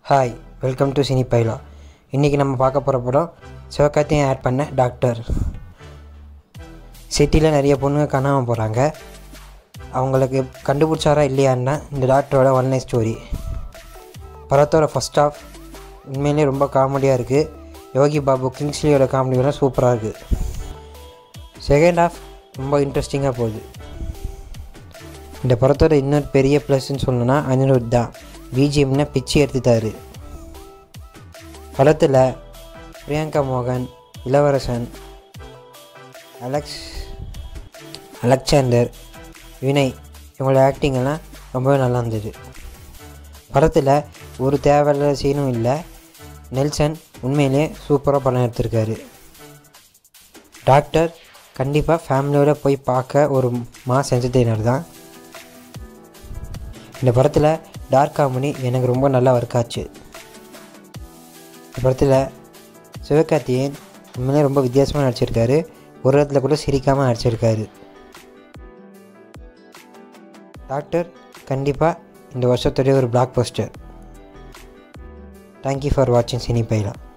hi welcome to சினி பைலா இன்றைக்கி நம்ம பார்க்க போகிற படம் சிவகார்த்தியும் ஆட் பண்ண டாக்டர் சிட்டியில் நிறைய பொண்ணுங்க காணாமல் போகிறாங்க அவங்களுக்கு கண்டுபிடிச்சாரா இல்லையான்னா இந்த டாக்டரோட ஒன் நைட் ஸ்டோரி படத்தோட ஃபஸ்ட் ஆஃப் உண்மையிலே ரொம்ப காமெடியாக இருக்குது யோகி பாபு கிங்ஸ்லியோட காமெடியெல்லாம் சூப்பராக இருக்குது செகண்ட் ஆஃப் ரொம்ப இன்ட்ரெஸ்டிங்காக போகுது இந்த படத்தோட இன்னொரு பெரிய ப்ளஸ்ன்னு சொல்லணும்னா அனிருத் தான் பிஜிஎம்னா பிச்சு எடுத்துட்டாரு படத்தில் பிரியங்கா மோகன் இளவரசன் அலெக்ஸ் அலெக்சாண்டர் வினய் இவங்களோட ஆக்டிங் எல்லாம் ரொம்பவே நல்லா இருந்தது படத்தில் ஒரு தேவையில்லாத சீனும் இல்லை நெல்சன் உண்மையிலே சூப்பராக படம் எடுத்திருக்காரு டாக்டர் கண்டிப்பாக ஃபேமிலியோட போய் பார்க்க ஒரு மாஸ் என்டர்டெய்னர் தான் இந்த படத்தில் டார்க் காமெடி எனக்கு ரொம்ப நல்லா ஒர்க் ஆச்சு இந்த படத்தில் சிவகார்த்திகேயன் உண்மையிலே ரொம்ப வித்தியாசமாக நடிச்சிருக்காரு ஒரு இடத்துல கூட சிரிக்காமல் நடிச்சிருக்காரு டாக்டர் கண்டிப்பாக இந்த வருஷத்துடைய ஒரு பிளாக் பஸ்டர் தேங்க்யூ ஃபார் வாட்சிங் சினி பைலா